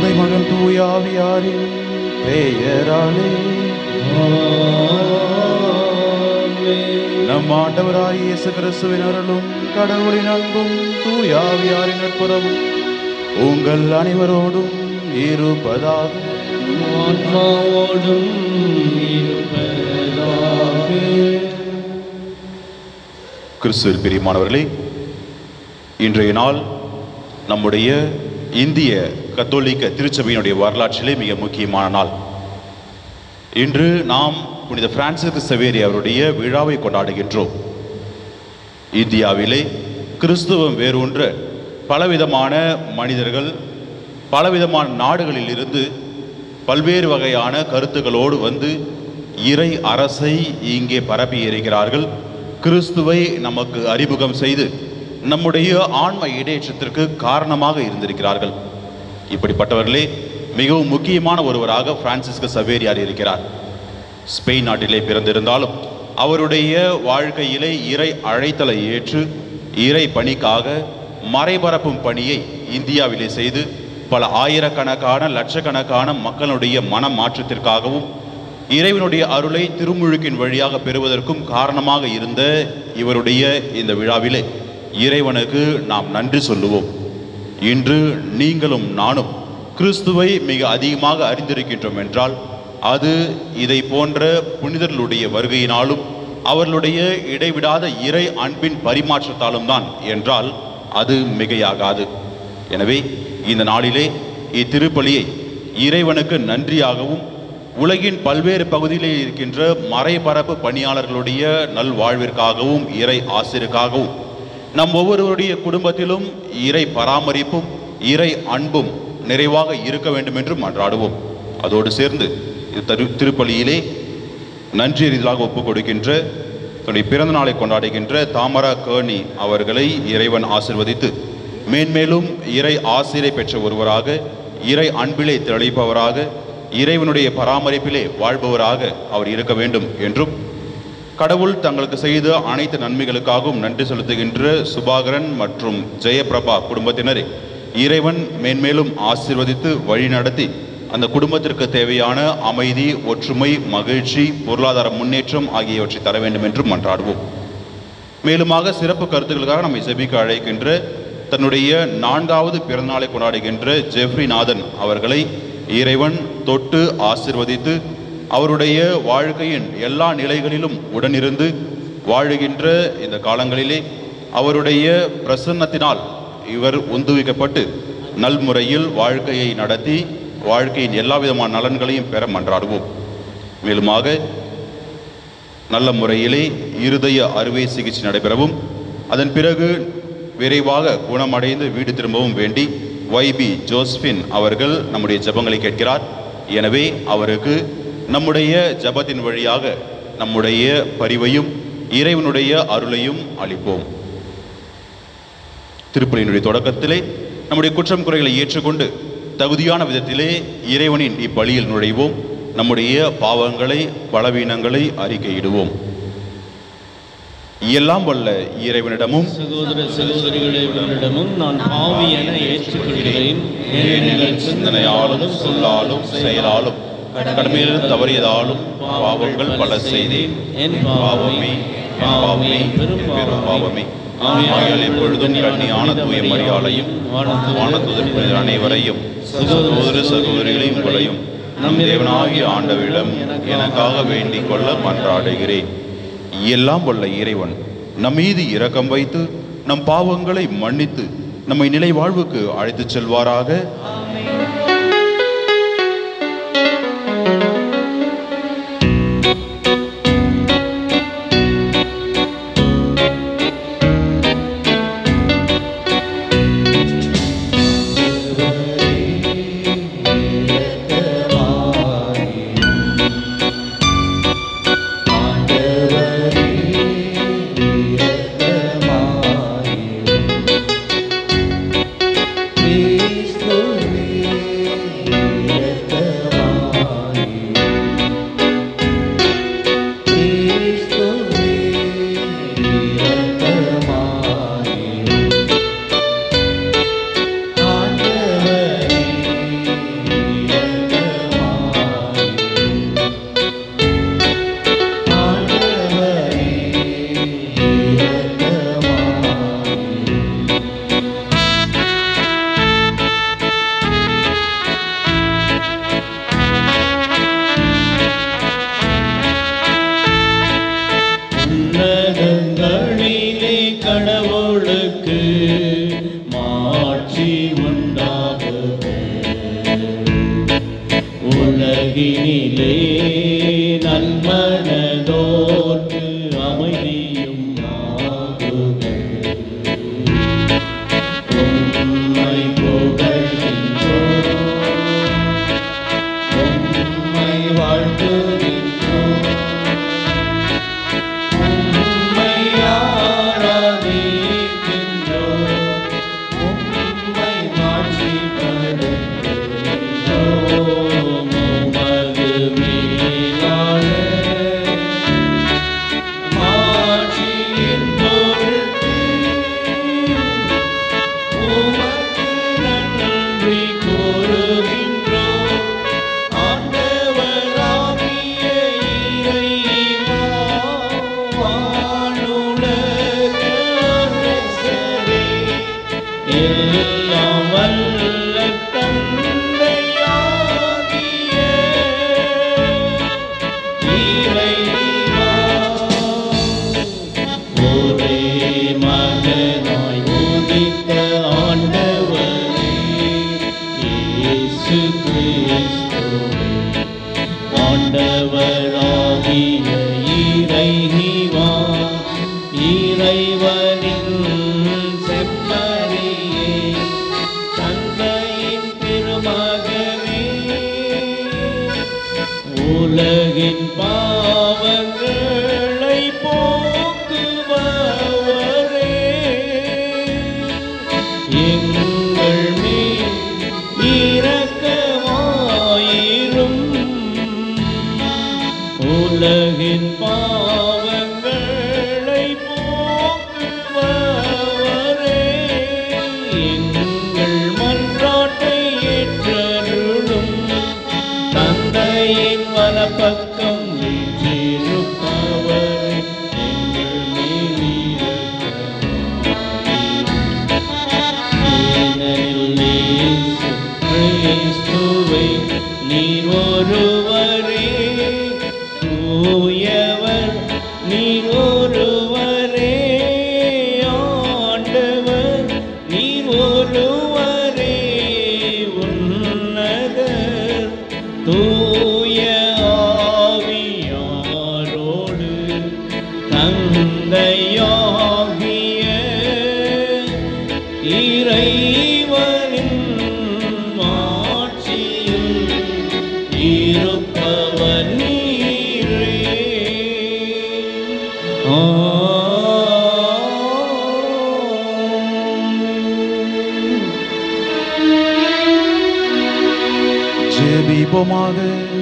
தந்தை மகன் தூயாவியாரின் பெயராலே நம் ஆண்டவராய் இயேசு கிறிஸ்துவின் அருளும் கடவுளின் அன்பும் தூயாவியாரின் நட்புறவும் உங்கள் அனைவரோடும் இருப்பதாக ஆன்மாவோடும் இருப்பதாக கிறிஸ்துவில் பிரியமானவர்களே இன்றைய நாள் நம்முடைய இந்திய கத்தோலிக்க திருச்சபையினுடைய வரலாற்றிலே மிக முக்கியமான நாள் இன்று நாம் புனித பிரான்சிஸ் சவேரி அவருடைய விழாவை கொண்டாடுகின்றோம் இந்தியாவிலே கிறிஸ்துவம் வேரூன்ற பலவிதமான மனிதர்கள் பலவிதமான நாடுகளில் இருந்து பல்வேறு வகையான கருத்துக்களோடு வந்து இறை அரசை இங்கே பரப்பி இருக்கிறார்கள் கிறிஸ்துவை நமக்கு அறிமுகம் செய்து நம்முடைய ஆன்ம இடேற்றத்திற்கு காரணமாக இருந்திருக்கிறார்கள் இப்படிப்பட்டவர்களே மிகவும் முக்கியமான ஒருவராக பிரான்சிஸ்க சவேரியார் இருக்கிறார் ஸ்பெயின் நாட்டிலே பிறந்திருந்தாலும் அவருடைய வாழ்க்கையிலே இறை அழைத்தலை ஏற்று இறை பணிக்காக மறைபரப்பும் பணியை இந்தியாவிலே செய்து பல ஆயிரக்கணக்கான லட்சக்கணக்கான மக்களுடைய மன மாற்றத்திற்காகவும் இறைவனுடைய அருளை திருமுழுக்கின் வழியாக பெறுவதற்கும் காரணமாக இருந்த இவருடைய இந்த விழாவிலே இறைவனுக்கு நாம் நன்றி சொல்லுவோம் இன்று நீங்களும் நானும் கிறிஸ்துவை மிக அதிகமாக அறிந்திருக்கின்றோம் என்றால் அது இதை போன்ற புனிதர்களுடைய வருகையினாலும் அவர்களுடைய இடைவிடாத இறை அன்பின் பரிமாற்றத்தாலும் தான் என்றால் அது மிகையாகாது எனவே இந்த நாளிலே இத்திருப்பலியை இறைவனுக்கு நன்றியாகவும் உலகின் பல்வேறு பகுதிகளில் இருக்கின்ற மறைபரப்பு பணியாளர்களுடைய நல்வாழ்விற்காகவும் இறை ஆசிரியருக்காகவும் நம் ஒவ்வொருவருடைய குடும்பத்திலும் இறை பராமரிப்பும் இறை அன்பும் நிறைவாக இருக்க வேண்டும் என்று மன்றாடுவோம் அதோடு சேர்ந்து இது தரு திருப்பலியிலே நன்றி ரீதியாக ஒப்புக் கொடுக்கின்ற தன்னுடைய பிறந்த நாளை கொண்டாடுகின்ற தாமரா கேர்னி அவர்களை இறைவன் ஆசிர்வதித்து மேன்மேலும் இறை ஆசிரியை பெற்ற ஒருவராக இறை அன்பிலே தெளிப்பவராக இறைவனுடைய பராமரிப்பிலே வாழ்பவராக அவர் இருக்க வேண்டும் என்றும் கடவுள் தங்களுக்கு செய்த அனைத்து நன்மைகளுக்காகவும் நன்றி செலுத்துகின்ற சுபாகரன் மற்றும் ஜெயபிரபா குடும்பத்தினரை இறைவன் மேன்மேலும் ஆசீர்வதித்து வழிநடத்தி அந்த குடும்பத்திற்கு தேவையான அமைதி ஒற்றுமை மகிழ்ச்சி பொருளாதார முன்னேற்றம் ஆகியவற்றை தர வேண்டும் என்றும் மன்றாடுவோம் மேலுமாக சிறப்பு கருத்துக்களுக்காக நம்மை செபிக்க அழைக்கின்ற தன்னுடைய நான்காவது பிறந்தநாளை கொண்டாடுகின்ற ஜெஃப்ரி நாதன் அவர்களை இறைவன் தொட்டு ஆசிர்வதித்து அவருடைய வாழ்க்கையின் எல்லா நிலைகளிலும் உடனிருந்து வாழுகின்ற இந்த காலங்களிலே அவருடைய பிரசன்னத்தினால் இவர் உந்துவிக்கப்பட்டு நல்முறையில் வாழ்க்கையை நடத்தி வாழ்க்கையின் எல்லா விதமான நலன்களையும் பெற மன்றாடுவோம் மேலுமாக நல்ல முறையிலே இருதய அறுவை சிகிச்சை நடைபெறவும் அதன் பிறகு விரைவாக குணமடைந்து வீடு திரும்பவும் வேண்டி வைபி ஜோஸ்பின் அவர்கள் நம்முடைய ஜெபங்களை கேட்கிறார் எனவே அவருக்கு நம்முடைய ஜெபத்தின் வழியாக நம்முடைய பரிவையும் இறைவனுடைய அருளையும் அளிப்போம் திருப்பலியினுடைய தொடக்கத்திலே நம்முடைய குற்றம் குறைகளை ஏற்றுக்கொண்டு தகுதியான விதத்திலே இறைவனின் இப்பலியில் நுழைவோம் நம்முடைய பாவங்களை பலவீனங்களை அறிக்கையிடுவோம் எல்லாம் வல்ல இறைவனிடமும் சகோதர சகோதரிகளே உங்களிடமும் நான் பாவி என ஏற்றுக்கொள்கிறேன் ஏனெனில் சிந்தனையாலும் சொல்லாலும் செயலாலும் கடமையிலிருந்து தவறியதாலும் பாவங்கள் பல செய்தேன் என் பாவமே பாவமே பெரும் பாவமே ஆகையால் எப்பொழுதும் கண்ணியான தூய மரியாதையும் வானத்துதர் புனிதர் அனைவரையும் சகோதர சகோதரிகளையும் உங்களையும் நம் தேவனாகிய ஆண்டவரிடம் எனக்காக வேண்டிக் கொள்ள மன்றாடுகிறேன் எல்லாம் வல்ல இறைவன் நம் மீது இரக்கம் வைத்து நம் பாவங்களை மன்னித்து நம்மை நிலை வாழ்வுக்கு அழைத்துச் செல்வாராக கிறிஸ்துவே உலகினிலே நன்மனதோர்க்கு அமைதியும் ஆகுக உம்மை புகழ்கின்றோம் உம்மை வாழ்த்துகின்றோம் உம்மை ஆராதிக்கின்றோம் உம்மை மாட்சிப்படுத்துகின்றோம் உமது மேலான மாட்சியின் பொருட்டு உமக்கு நன்றி கூறுகின்றோம் ஆண்டவராகிய இறைவா, வானுலக அரசரே, எல்லாம் வல்ல தந்தையாகிய இறைவா, ஒரே மகனாய் உதித்த ஆண்டவரே இயேசு கிறிஸ்துவே ஆண்டவராகிய இறைவா இறைவனின் செம்மறியே தந்தையின் திருமகனே உலகின் பாவங்களை போக்குபவரே எங்கள் மேல் இரக்கமாயிரும் உலகின் பாவங்களை போக்குபவரே எங்கள் மன்றாட்டை ஏற்றருளும் தந்தையின் வலப்பக்கம் வீற்றிருப்பவர் எங்கள் மேல் இரக்கமாயிரும். ஏனெனில் இயேசு கிறிஸ்துவை நீர் ஒருவரே தூயவர் நீர் ஒருவரே ஆண்டவர் நீர் ஒருவரே உன்னதர் தூய ஆவியாரோடு தந்தையாகிய இறைவனின் மாட்சியில் இருப்பவர் நீரே ஆமென். ஜெபிப்போமாக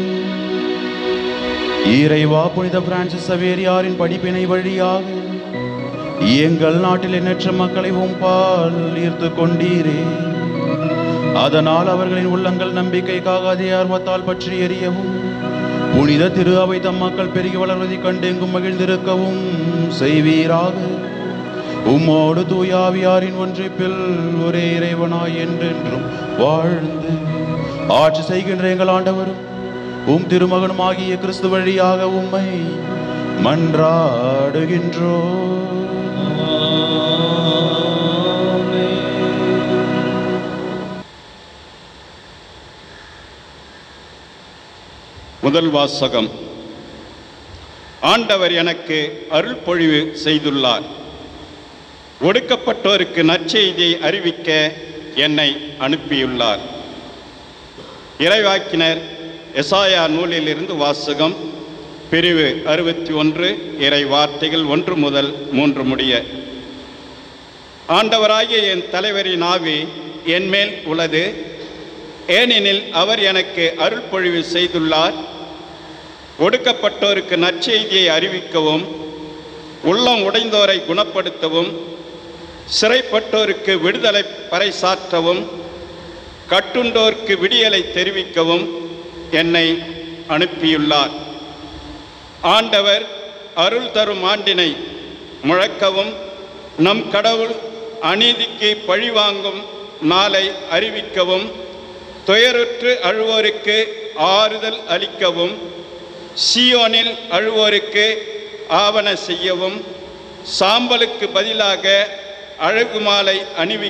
இறைவா புனித பிரான்சிஸ் சவேரியாரின் படிப்பினை வழியாக எங்கள் நாட்டில் எண்ணற்ற மக்களை உம்பால் ஈர்த்து கொண்டீரே அதனால் அவர்களின் உள்ளங்கள் நம்பிக்கைக்காக அதே ஆர்வத்தால் பற்றி எறியவும் புனித திரு அவை தம் மக்கள் பெருகி வளர்வதைக் கண்டு எங்கும் மகிழ்ந்திருக்கவும் செய்வீராக உம்மோடு தூயாவியாரின் ஒன்றிப்பில் ஒரே இறைவனாய் என்றென்றும் வாழ்ந்து ஆட்சி செய்கின்ற எங்கள் ஆண்டவரும் உம் திருமகனும் ஆகிய கிறிஸ்து வழியாக உம்மை மன்றாடுகின்றோ முதல் வாசகம் ஆண்டவர் எனக்கு அருள் பொழிவு செய்துள்ளார் ஒடுக்கப்பட்டோருக்கு நற்செய்தியை அறிவிக்க என்னை அனுப்பியுள்ளார் இறைவாக்கினர் எசாயா நூலிலிருந்து வாசகம் பிரிவு அறுபத்தி ஒன்று இறை வார்த்தைகள் ஒன்று முதல் மூன்று முடிய ஆண்டவராகிய என் தலைவரின் ஆவி என்மேல் உள்ளது ஏனெனில் அவர் எனக்கு அருள் பொழிவு செய்துள்ளார் ஒடுக்கப்பட்டோருக்கு நற்செய்தியை அறிவிக்கவும் உள்ளம் உடைந்தோரை குணப்படுத்தவும் சிறைப்பட்டோருக்கு விடுதலை பறைசாற்றவும் கட்டுண்டோர்க்கு விடியலை தெரிவிக்கவும் என்னை அனுப்பியுள்ளார் ஆண்டவர் அருள் தரும் ஆண்டினை முழக்கவும் நம் கடவுள் அநீதிக்கு பழிவாங்கும் நாளை அறிவிக்கவும் துயருற்று அழுவோருக்கு ஆறுதல் அளிக்கவும் சியோனில் அழுவோருக்கு ஆவண செய்யவும் சாம்பலுக்கு பதிலாக அழகு மாலை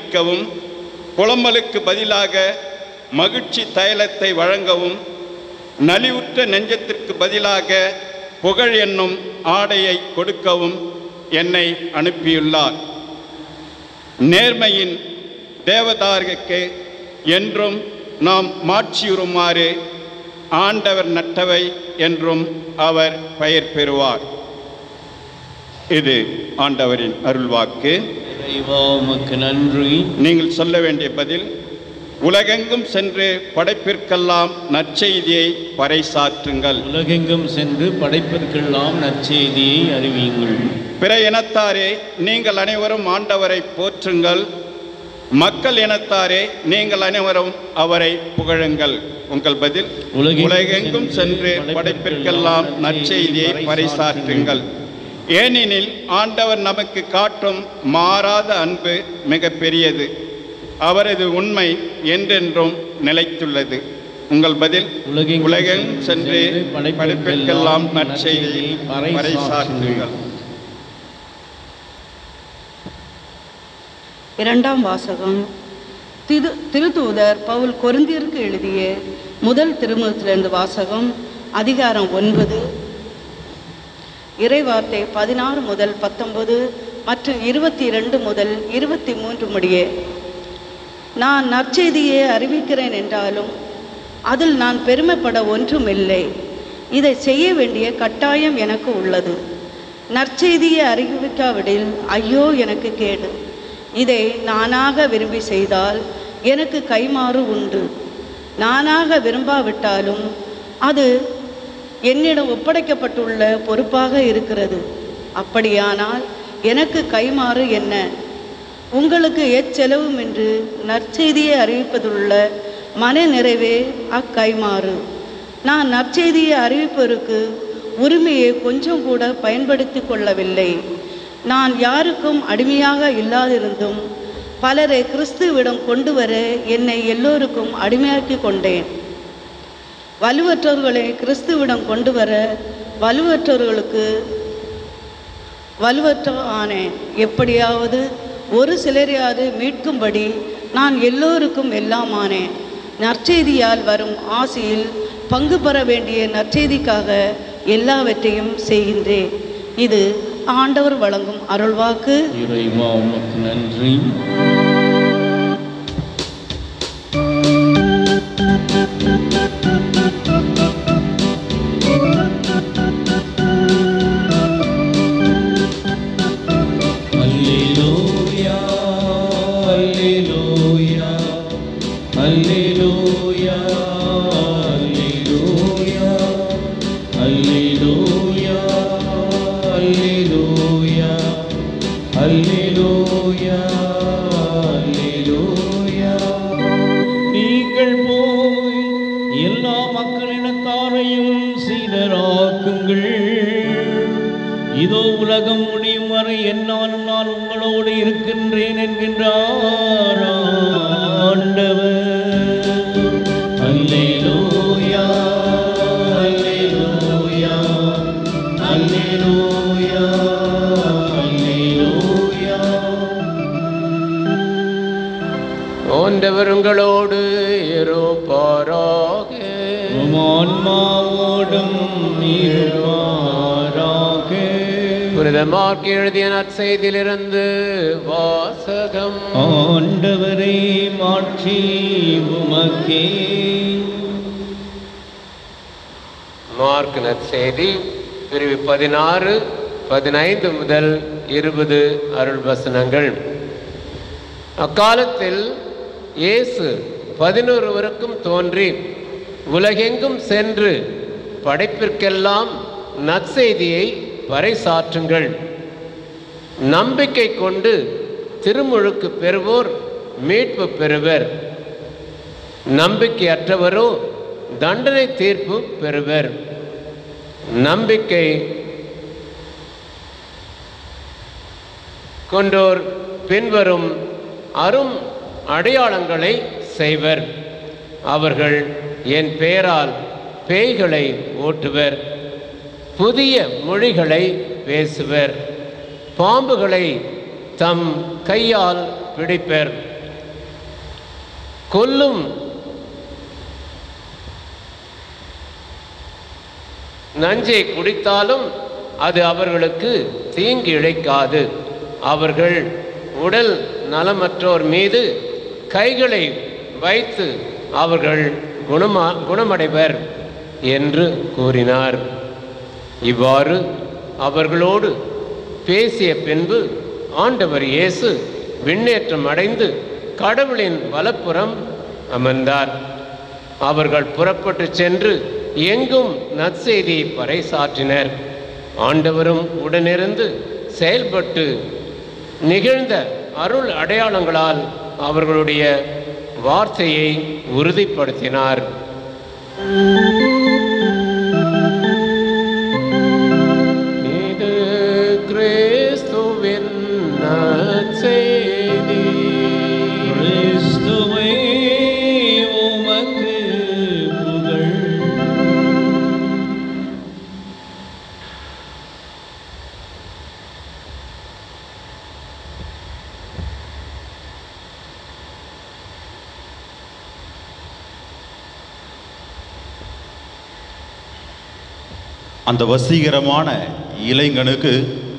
அணிவிக்கவும் புலம்பலுக்கு பதிலாக மகிழ்ச்சி தைலத்தை வழங்கவும் நலிவுற்ற நெஞ்சத்திற்கு பதிலாக புகழ் என்னும் ஆடையை கொடுக்கவும் என்னை அனுப்பியுள்ளார் நேர்மையின் தேவதாருக்கு என்றும் நாம் மாட்சியுறுமாறு ஆண்டவர் நட்டவை என்றும் அவர் பெயர் பெறுவார் இது ஆண்டவரின் அருள்வாக்கு இறைவா உமக்கு நன்றி நீங்கள் சொல்ல வேண்டிய பதில் உலகெங்கும் சென்று படைப்பிற்கெல்லாம் நற்செய்தியை பறைசாற்றுங்கள் உலகெங்கும் சென்று படைப்பிற்கெல்லாம் நற்செய்தியை அறிவியுங்கள் பிற இனத்தாரே நீங்கள் அனைவரும் ஆண்டவரை போற்றுங்கள் மக்கள் இனத்தாரே நீங்கள் அனைவரும் அவரை புகழுங்கள் உங்கள் பதில் உலகெங்கும் உலகெங்கும் சென்று படைப்பிற்கெல்லாம் நற்செய்தியை பறைசாற்றுங்கள் ஏனெனில் ஆண்டவர் நமக்கு காட்டும் மாறாத அன்பு மிக பெரியது அவரது உண்மை என்றென்றும் நிலைத்துள்ளது உங்கள் பதில் உலகெங்கும் உலகெங்கும் சென்று படைப்பிற்கெல்லாம் நற்செய்தியை பறைசாற்றுங்கள் இரண்டாம் வாசகம் திரு திருத்தூதர் பவுல் கொரிந்தியருக்கு எழுதிய முதல் திருமுகத்திலிருந்து வாசகம் அதிகாரம் ஒன்பது இறைவார்த்தை பதினாறு முதல் பத்தொன்பது மற்றும் இருபத்தி இரண்டு முதல் இருபத்தி மூன்று முடிய நான் நற்செய்தியை அறிவிக்கிறேன் என்றாலும் அதில் நான் பெருமைப்பட ஒன்றுமில்லை இதை செய்ய வேண்டிய கட்டாயம் எனக்கு உள்ளது நற்செய்தியை அறிவிக்காவிடில் ஐயோ எனக்கு கேடு இதை நானாக விரும்பி செய்தால் எனக்கு கைமாறு உண்டு நானாக விரும்பாவிட்டாலும் அது என்னிடம் ஒப்படைக்கப்பட்டுள்ள பொறுப்பாக இருக்கிறது அப்படியானால் எனக்கு கைமாறு என்ன உங்களுக்கு எச்செலவும் என்று நற்செய்தியை அறிவிப்பதுள்ள மன நிறைவே அக்கைமாறு நான் நற்செய்தியை அறிவிப்பதற்கு உரிமையை கொஞ்சம் கூட பயன்படுத்தி கொள்ளவில்லை நான் யாருக்கும் அடிமையாக இல்லாதிருந்தும் பலரை கிறிஸ்துவிடம் கொண்டு வர என்னை எல்லோருக்கும் அடிமையாக்கி கொண்டேன் வலுவற்றவர்களை கிறிஸ்துவிடம் கொண்டு வர வலுவற்றவர்களுக்கு வலுவற்ற ஆனேன் எப்படியாவது ஒரு சிலரையாவது மீட்கும்படி நான் எல்லோருக்கும் எல்லாம் ஆனேன் நற்செய்தியால் வரும் ஆசையில் பங்கு பெற வேண்டிய நற்செய்திக்காக எல்லாவற்றையும் செய்கின்றேன் இது ஆண்டவர் வழங்கும் அருள்வாக்கு இறைவா உமக்கு நன்றி அல்லேலூயா அல்லேலூயா அல்லேலூயா அல்லேலூயா அல்லேலூயா அல்லேலூயா அல்லேலூயா அல்லேலூயா நீங்கள் போய் எல்லா மக்களினத்தாரையும் சீடராக்குங்கள் இதோ உலகம் முடியும் வரை என்னாலும் நான் உங்களோடு இருக்கின்றேன் என்கின்றார் ஆண்டவர் அல்லேலூயா அல்லேலூயா அல்லேலூயா அல்லேலூயா ஆண்டவர் உங்களோடு இருப்பாராக ஆன்மாவோடும் இருப்பாராக புனித மார்க் எழுதிய நற்செய்தியிலிருந்து வாசகம் ஆண்டவரே மாட்சி உமக்கே மார்க் நற்செய்தி பிரிவு பதினாறு பதினைந்து முதல் இருபது அருள் வசனங்கள் அக்காலத்தில் இயேசு பதினொருவருக்கும் தோன்றி உலகெங்கும் சென்று படைப்பிற்கெல்லாம் நற்செய்தியை பறைசாற்றுங்கள் நம்பிக்கை கொண்டு திருமுழுக்கு பெறுவோர் மீட்பு பெறுவர் நம்பிக்கையற்றவரோ தண்டனை தீர்ப்பு பெறுவர் நம்பிக்கை கொண்டோர் பின்வரும் அரும் அடையாளங்களை செய்வர் அவர்கள் என் பெயரால் பேய்களை ஓட்டுவர் புதிய மொழிகளை பேசுவர் பாம்புகளை தம் கையால் பிடிப்பர் கொல்லும் நஞ்சை குடித்தாலும் அது அவர்களுக்கு தீங்கு இழைக்காது அவர்கள் உடல் நலமற்றோர் மீது கைகளை வைத்து அவர்கள் குணமா குணமடைவர் என்று கூறினார் இவ்வாறு அவர்களோடு பேசிய பின்பு ஆண்டவர் இயேசு விண்ணேற்றம் அடைந்து கடவுளின் வலப்புறம் அமர்ந்தார் அவர்கள் புறப்பட்டு சென்று எங்கும் நற்செய்தியை பறைசாற்றினர் ஆண்டவரும் உடனிருந்து செயல்பட்டு நிகழ்ந்த அருள் அடையாளங்களால் அவர்களுடைய வார்த்தையை உறுதிப்படுத்தினார் இது கிறிஸ்துவின் நற்செய்தி. கிறிஸ்துவே உமக்கு புகழ் அந்த வசீகரமான இளைஞனுக்கு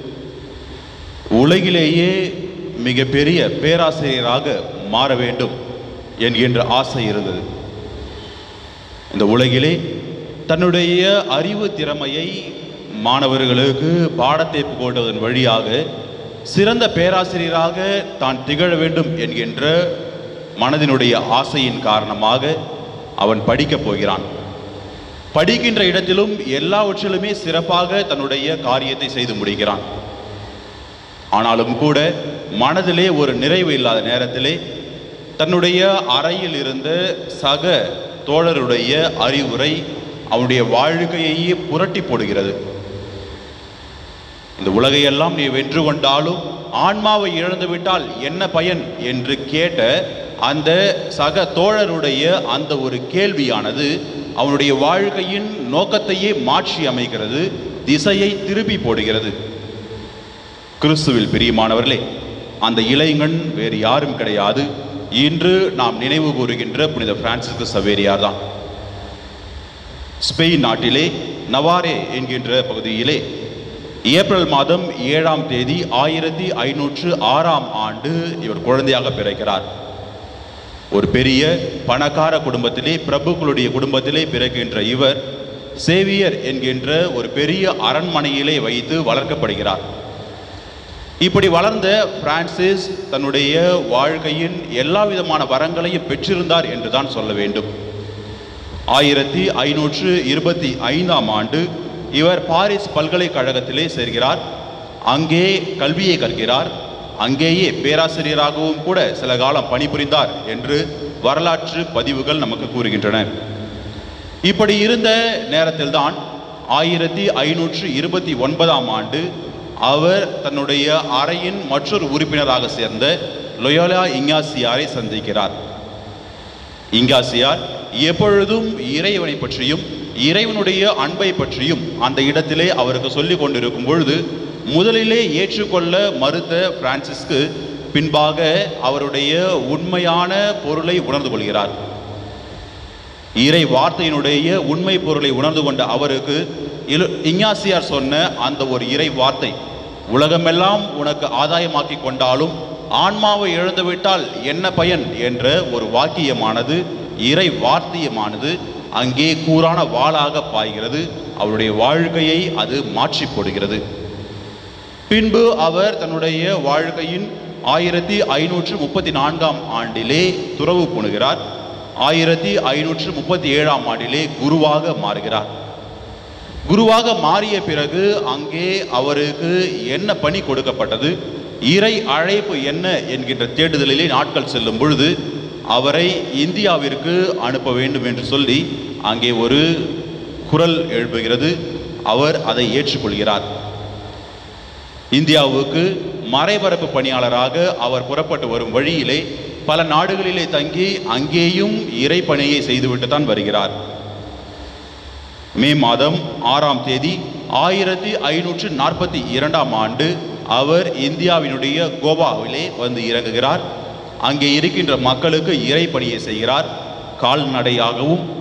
உலகிலேயே மிகப்பெரிய பேராசிரியராக மாற வேண்டும் என்கின்ற ஆசை இருந்தது இந்த உலகிலே தன்னுடைய அறிவு திறமையை மாணவர்களுக்கு பாடத்தை புகட்டுவதன் வழியாக சிறந்த பேராசிரியராக தான் திகழ வேண்டும் என்கின்ற மனதினுடைய ஆசையின் காரணமாக அவன் படிக்கப் போகிறான் படிக்கின்ற இடத்திலும் எல்லாவற்றிலுமே சிறப்பாக தன்னுடைய காரியத்தை செய்து முடிக்கிறான் ஆனாலும் கூட மனதிலே ஒரு நிறைவு இல்லாத நேரத்திலே தன்னுடைய அறையில் இருந்த சக தோழருடைய அறிவுரை அவனுடைய வாழ்க்கையையே புரட்டி போடுகிறது இந்த உலகையெல்லாம் நீ வென்று கொண்டாலும் ஆன்மாவை இழந்துவிட்டால் என்ன பயன் என்று கேட்ட அந்த சக தோழருடைய அந்த ஒரு கேள்வியானது அவனுடைய வாழ்க்கையின் நோக்கத்தையே மாற்றி அமைக்கிறது திசையை திருப்பி போடுகிறது கிறிஸ்துவில் பிரியமானவர்களே அந்த இளைஞன் வேறு யாரும் கிடையாது இன்று நாம் நினைவு கூறுகின்ற புனித பிரான்சிஸ்கு சவேரியார் தான் ஸ்பெயின் நாட்டிலே நவாரே என்கின்ற பகுதியிலே ஏப்ரல் மாதம் ஏழாம் தேதி ஆயிரத்தி ஐநூற்று ஆறாம் ஆண்டு இவர் குழந்தையாக பிறக்கிறார் ஒரு பெரிய பணக்கார குடும்பத்திலே பிரபுக்களுடைய குடும்பத்திலே பிறக்கின்ற இவர் சேவியர் என்கின்ற ஒரு பெரிய அரண்மனையிலே வைத்து வளர்க்கப்படுகிறார் இப்படி வளர்ந்த பிரான்சிஸ் தன்னுடைய வாழ்க்கையின் எல்லா விதமான வரங்களையும் பெற்றிருந்தார் என்று தான் சொல்ல வேண்டும் ஆயிரத்தி ஐநூற்று இருபத்தி ஐந்தாம் ஆண்டு இவர் பாரிஸ் பல்கலைக்கழகத்திலே சேர்கிறார் அங்கே கல்வியை கற்கிறார் அங்கேயே பேராசிரியராகவும் கூட சில காலம் பணிபுரிந்தார் என்று வரலாற்று பதிவுகள் நமக்கு கூறுகின்றன இப்படி இருந்த நேரத்தில்தான் ஆயிரத்தி ஐநூற்று இருபத்தி ஒன்பதாம் ஆண்டு அவர் தன்னுடைய அறையின் மற்றொரு உறுப்பினராக சேர்ந்த லொயோலா இங்காசியாரை சந்திக்கிறார் இங்காசியார் எப்பொழுதும் இறைவனை பற்றியும் இறைவனுடைய அன்பை பற்றியும் அந்த இடத்திலே அவருக்கு சொல்லிக் கொண்டிருக்கும் பொழுது முதலிலே ஏற்றுக்கொள்ள மறுத்த பிரான்சிஸ்கு பின்பாக அவருடைய உண்மையான பொருளை உணர்ந்து கொள்கிறார் இறை வார்த்தையினுடைய உண்மை பொருளை உணர்ந்து கொண்ட அவருக்கு இலு- இஞ்ஞாசியார் சொன்ன அந்த ஒரு இறை வார்த்தை உலகமெல்லாம் உனக்கு ஆதாயமாக்கி கொண்டாலும் ஆன்மாவை இழந்துவிட்டால் என்ன பயன் என்ற ஒரு வாக்கியமானது இறை வார்த்தியமானது அங்கே கூரான வாளாக பாய்கிறது அவருடைய வாழ்க்கையை அது மாற்றி போடுகிறது பின்பு அவர் தன்னுடைய வாழ்க்கையின் ஆயிரத்தி ஐநூற்று முப்பத்தி நான்காம் ஆண்டிலே துறவு புணுகிறார் ஆயிரத்தி ஐநூற்று முப்பத்தி ஏழாம் ஆண்டிலே குருவாக மாறுகிறார் குருவாக மாறிய பிறகு அங்கே அவருக்கு என்ன பணி கொடுக்கப்பட்டது இறை அழைப்பு என்ன என்கின்ற தேடுதலிலே நாட்கள் செல்லும் பொழுது அவரை இந்தியாவிற்கு அனுப்ப வேண்டும் என்று சொல்லி அங்கே ஒரு குரல் எழுப்புகிறது அவர் அதை ஏற்றுக்கொள்கிறார் இந்தியாவுக்கு மறைபரப்பு பணியாளராக அவர் புறப்பட்டு வரும் வழியிலே பல நாடுகளிலே தங்கி அங்கேயும் இறை பணியை செய்துவிட்டு தான் வருகிறார் மே மாதம் ஆறாம் தேதி ஆயிரத்தி ஐநூற்று நாற்பத்தி இரண்டாம் ஆண்டு அவர் இந்தியாவினுடைய கோவாவிலே வந்து இறங்குகிறார் அங்கே இருக்கின்ற மக்களுக்கு இறை பணியை செய்கிறார் கால்நடையாகவும்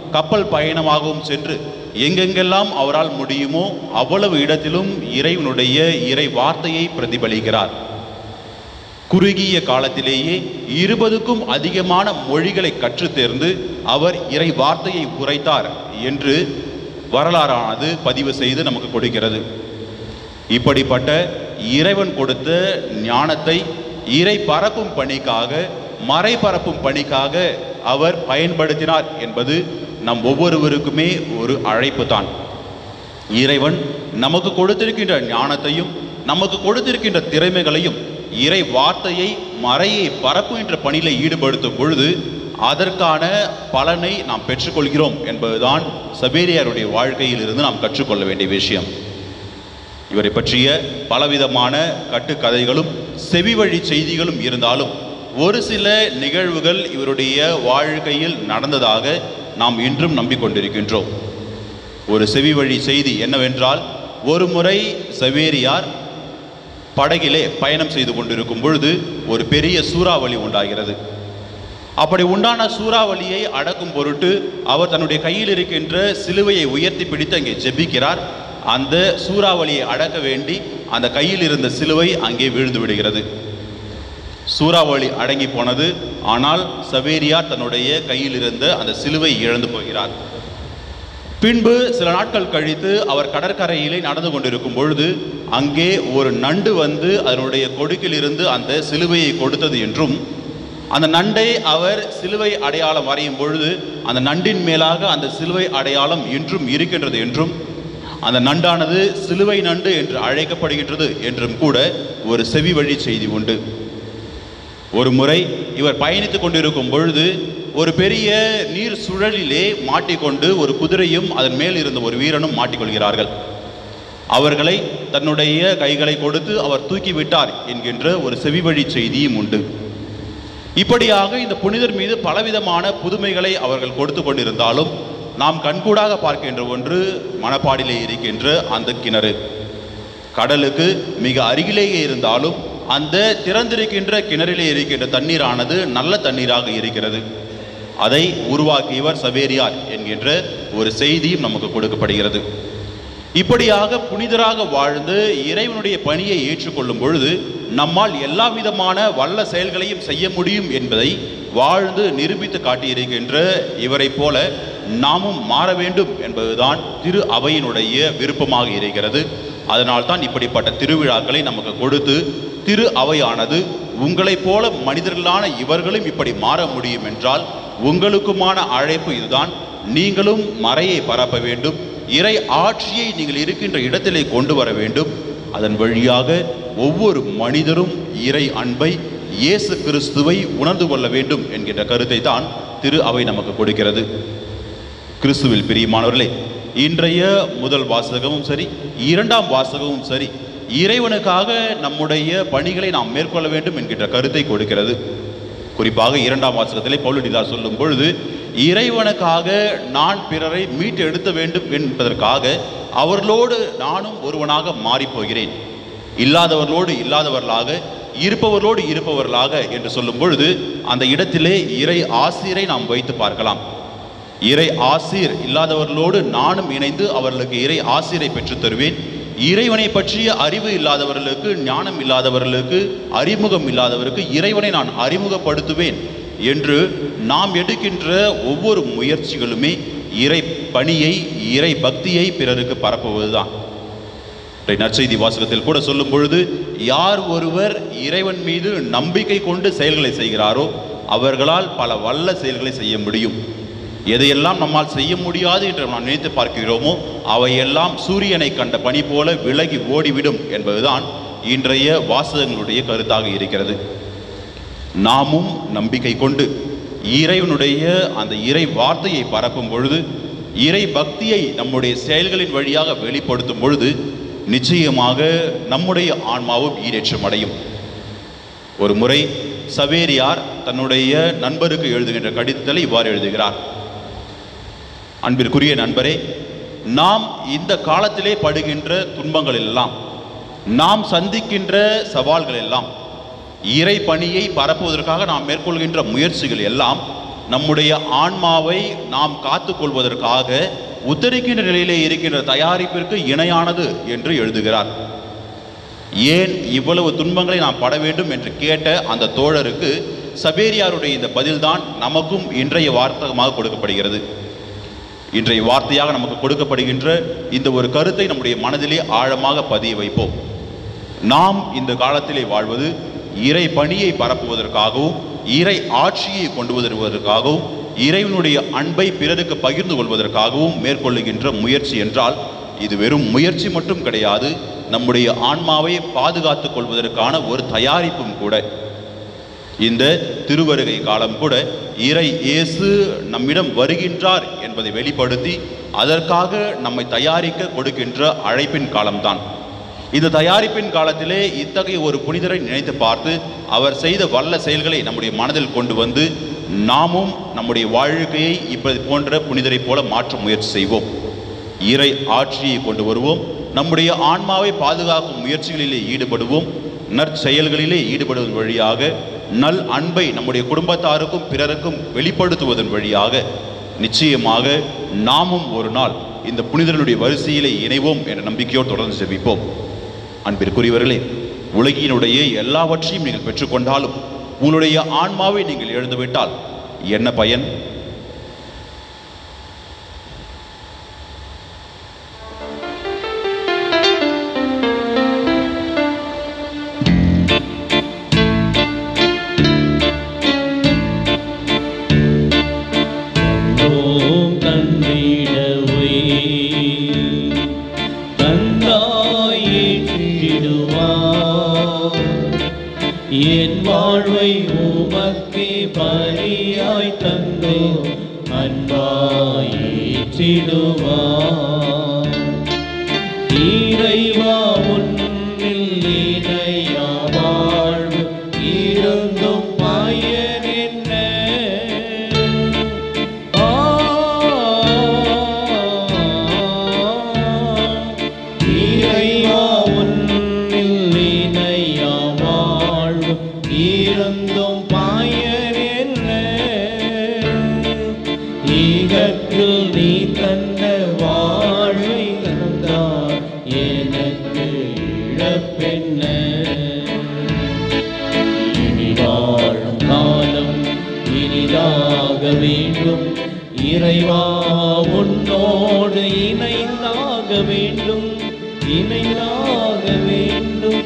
கப்பல் பயணமாகவும் சென்று எங்கெங்கெல்லாம் அவரால் முடியுமோ அவ்வளவு இடத்திலும் இறைவனுடைய இறை வார்த்தையை பிரதிபலிக்கிறார் குறுகிய காலத்திலேயே இருபதுக்கும் அதிகமான மொழிகளை கற்றுத் தேர்ந்து அவர் இறை வார்த்தையை உரைத்தார் என்று வரலாறானது பதிவு செய்து நமக்கு கொடுக்கிறது இப்படிப்பட்ட இறைவன் கொடுத்த ஞானத்தை இறை பரப்பும் பணிக்காக மறை பரப்பும் பணிக்காக அவர் பயன்படுத்தினார் என்பது நம் ஒவ்வொருவருக்குமே ஒரு அழைப்பு தான் இறைவன் நமக்கு கொடுத்திருக்கின்ற ஞானத்தையும் நமக்கு கொடுத்திருக்கின்ற திறமைகளையும் இறை வார்த்தையை மறையை பரப்புகின்ற பணியில ஈடுபடுத்தும் பொழுது அதற்கான பலனை நாம் பெற்றுக்கொள்கிறோம் என்பதுதான் சபேரியாருடைய வாழ்க்கையில் இருந்து நாம் கற்றுக்கொள்ள வேண்டிய விஷயம் இவரை பற்றிய பலவிதமான கட்டுக்கதைகளும் செவி வழி செய்திகளும் இருந்தாலும் ஒரு சில நிகழ்வுகள் இவருடைய வாழ்க்கையில் நடந்ததாக நாம் இன்றும் நம்பிக்கொண்டிருக்கின்றோம் ஒரு செவி வழி செய்தி என்னவென்றால் ஒரு முறை சவேரியார் படகிலே பயணம் செய்து கொண்டிருக்கும் பொழுது ஒரு பெரிய சூறாவளி உண்டாகிறது அப்படி உண்டான சூறாவளியை அடக்கும் பொருட்டு அவர் தன்னுடைய கையில் இருக்கின்ற சிலுவையை உயர்த்தி பிடித்து அங்கே ஜெபிக்கிறார் அந்த சூறாவளியை அடக்க வேண்டி அந்த கையில் இருந்த சிலுவை அங்கே வீழ்ந்து விடுகிறது சூறாவளி அடங்கி போனது ஆனால் சவேரியார் தன்னுடைய கையில் இருந்த அந்த சிலுவை இழந்து போகிறார் பின்பு சில நாட்கள் கழித்து அவர் கடற்கரையிலே நடந்து கொண்டிருக்கும் பொழுது அங்கே ஒரு நண்டு வந்து அதனுடைய கொடுக்கில் இருந்து அந்த சிலுவையை கொடுத்தது என்றும் அந்த நண்டை அவர் சிலுவை அடையாளம் வரையும் பொழுது அந்த நண்டின் மேலாக அந்த சிலுவை அடையாளம் இன்றும் இருக்கின்றது என்றும் அந்த நண்டானது சிலுவை நண்டு என்று அழைக்கப்படுகின்றது என்றும் கூட ஒரு செவி வழி செய்தி உண்டு ஒரு முறை இவர் பயணித்துக் கொண்டிருக்கும் பொழுது ஒரு பெரிய நீர் சுழலிலே மாட்டிக்கொண்டு ஒரு குதிரையும் அதன் மேல் இருந்த ஒரு வீரனும் மாட்டிக்கொள்கிறார்கள் அவர்களை தன்னுடைய கைகளை கொடுத்து அவர் தூக்கி விட்டார் என்கின்ற ஒரு செவிவழி செய்தியும் உண்டு இப்படியாக இந்த புனிதர் மீது பலவிதமான புதுமைகளை அவர்கள் கொடுத்து கொண்டிருந்தாலும் நாம் கண்கூடாக பார்க்கின்ற ஒன்று மணப்பாடிலே இருக்கின்ற அந்த கிணறு கடலுக்கு மிக அருகிலேயே இருந்தாலும் அந்த திறந்திருக்கின்ற கிணறிலே இருக்கின்ற தண்ணீரானது நல்ல தண்ணீராக இருக்கிறது அதை உருவாக்கியவர் சவேரியார் என்கின்ற ஒரு செய்தியும் நமக்கு கொடுக்கப்படுகிறது இப்படியாக புனிதராக வாழ்ந்து இறைவனுடைய பணியை ஏற்றுக்கொள்ளும் பொழுது நம்மால் எல்லா விதமான வல்ல செயல்களையும் செய்ய முடியும் என்பதை வாழ்ந்து நிரூபித்து காட்டியிருக்கின்ற இவரைப் போல நாமும் மாற வேண்டும் என்பதுதான் திரு அவையினுடைய விருப்பமாக இருக்கிறது அதனால்தான் இப்படிப்பட்ட திருவிழாக்களை நமக்கு கொடுத்து திரு அவையானது உங்களைப் போல மனிதர்களான இவர்களும் இப்படி மாற முடியும் என்றால் உங்களுக்குமான அழைப்பு இதுதான் நீங்களும் மறையை பரப்ப வேண்டும் இறை ஆட்சியை நீங்கள் இருக்கின்ற இடத்திலே கொண்டு வர வேண்டும் அதன் வழியாக ஒவ்வொரு மனிதரும் இறை அன்பை இயேசு கிறிஸ்துவை உணர்ந்து கொள்ள வேண்டும் என்கின்ற கருத்தை தான் திரு அவை நமக்கு கொடுக்கிறது கிறிஸ்துவில் பிரியமானவர்களே இன்றைய முதல் வாசகமும் சரி இரண்டாம் வாசகமும் சரி இறைவனுக்காக நம்முடைய பணிகளை நாம் மேற்கொள்ள வேண்டும் என்கின்ற கருத்தை கொடுக்கிறது குறிப்பாக இரண்டாம் வாசகத்திலே பவுலடிதார் சொல்லும் பொழுது இறைவனுக்காக நான் பிறரை மீட்டு எடுத்த வேண்டும் என்பதற்காக அவர்களோடு நானும் ஒருவனாக மாறிப் போகிறேன் இல்லாதவர்களோடு இல்லாதவர்களாக இருப்பவர்களோடு இருப்பவர்களாக என்று சொல்லும் பொழுது அந்த இடத்திலே இறை ஆசிரியரை நாம் வைத்து பார்க்கலாம் இறை ஆசீர் இல்லாதவர்களோடு நானும் இணைந்து அவர்களுக்கு இறை ஆசீரை பெற்றுத் தருவேன் இறைவனை பற்றிய அறிவு இல்லாதவர்களுக்கு ஞானம் இல்லாதவர்களுக்கு அறிமுகம் இல்லாதவருக்கு இறைவனை நான் அறிமுகப்படுத்துவேன் என்று நாம் எடுக்கின்ற ஒவ்வொரு முயற்சிகளுமே இறை பணியை இறை பக்தியை பிறருக்கு பரப்புவதுதான் இன்றைய நற்செய்தி வாசகத்தில் கூட சொல்லும் பொழுது யார் ஒருவர் இறைவன் மீது நம்பிக்கை கொண்டு செயல்களை செய்கிறாரோ அவர்களால் பல வல்ல செயல்களை செய்ய முடியும் எதையெல்லாம் நம்மால் செய்ய முடியாது என்று நாம் நினைத்து பார்க்கிறோமோ அவையெல்லாம் சூரியனை கண்ட பனி போல விலகி ஓடிவிடும் என்பதுதான் இன்றைய வாசகங்களுடைய கருத்தாக இருக்கிறது நாமும் நம்பிக்கை கொண்டு இறைவனுடைய அந்த இறை வார்த்தையை பரப்பும் பொழுது இறை பக்தியை நம்முடைய செயல்களின் வழியாக வெளிப்படுத்தும் பொழுது நிச்சயமாக நம்முடைய ஆன்மாவும் ஈரேற்றம் அடையும் ஒரு முறை சவேரியார் தன்னுடைய நண்பருக்கு எழுதுகின்ற கடிதத்தில் இவ்வாறு எழுதுகிறார் அன்பிற்குரிய நண்பரே நாம் இந்த காலத்திலே படுகின்ற துன்பங்கள் எல்லாம் நாம் சந்திக்கின்ற சவால்கள் எல்லாம் இறை பணியை பரப்புவதற்காக நாம் மேற்கொள்கின்ற முயற்சிகள் எல்லாம் நம்முடைய ஆன்மாவை நாம் காத்துக்கொள்வதற்காக உத்தரிக்கின்ற நிலையிலே இருக்கின்ற தயாரிப்பிற்கு இணையானது என்று எழுதுகிறார் ஏன் இவ்வளவு துன்பங்களை நாம் பட வேண்டும் என்று கேட்ட அந்த தோழருக்கு சபேரியாருடைய இந்த பதில்தான் நமக்கும் இன்றைய வார்த்தகமாக கொடுக்கப்படுகிறது இன்றைய வார்த்தையாக நமக்கு கொடுக்கப்படுகின்ற இந்த ஒரு கருத்தை நம்முடைய மனதிலே ஆழமாக பதிய வைப்போம் நாம் இந்த காலத்திலே வாழ்வது இறை பணியை பரப்புவதற்காகவும் இறை ஆட்சியை கொண்டு வருவதற்காகவும் இறைவனுடைய அன்பை பிறருக்கு பகிர்ந்து கொள்வதற்காகவும் மேற்கொள்ளுகின்ற முயற்சி என்றால் இது வெறும் முயற்சி மட்டும் கிடையாது நம்முடைய ஆன்மாவை பாதுகாத்துக் கொள்வதற்கான ஒரு தயாரிப்பும் கூட இந்த திருவருகை காலம் கூட இறை இயேசு நம்மிடம் வருகின்றார் என்பதை வெளிப்படுத்தி அதற்காக நம்மை தயாரிக்க கொடுக்கின்ற அழைப்பின் காலம்தான் இந்த தயாரிப்பின் காலத்திலே இத்தகைய ஒரு புனிதரை நினைத்து பார்த்து அவர் செய்த வல்ல செயல்களை நம்முடைய மனதில் கொண்டு வந்து நாமும் நம்முடைய வாழ்க்கையை இப்படி போன்ற புனிதரை போல மாற்ற முயற்சி செய்வோம் இறை ஆட்சியை கொண்டு வருவோம் நம்முடைய ஆன்மாவை பாதுகாக்கும் முயற்சிகளிலே ஈடுபடுவோம் நற்செயல்களிலே ஈடுபடுவதன் வழியாக நல் அன்பை நம்முடைய குடும்பத்தாருக்கும் பிறருக்கும் வெளிப்படுத்துவதன் வழியாக நிச்சயமாக நாமும் ஒரு நாள் இந்த புனிதர்களுடைய வரிசையிலே இணைவோம் என்ற நம்பிக்கையோடு தொடர்ந்து ஜெபிப்போம் அன்பிற்குரியவர்களே உலகினுடைய எல்லாவற்றையும் நீங்கள் பெற்றுக்கொண்டாலும் உங்களுடைய ஆன்மாவை நீங்கள் இழந்துவிட்டால் என்ன பயன் ஓம் தந்திடவே தந்தாயிடுவார் என் வாழ்வை உமக்கே பலியாய் தந்தோ அன்பாயிற்றிடுவார் இறைவா உன்னில் இணையா வாழ்வு இருந்தும் பயன் என்ன ஆ, இறைவா உன்னில் இணையா வாழ்வு இருந்தும் பயன் என்ன ஈகத்தில் நீ தந்த வாழ்வை தந்தார் எனக்கு இழப்பென்ன இனி வாழும் காலம் இனிதாக வேண்டும் இறைவா உன்னோடு இணைந்தாக வேண்டும் இணைந்தாக வேண்டும்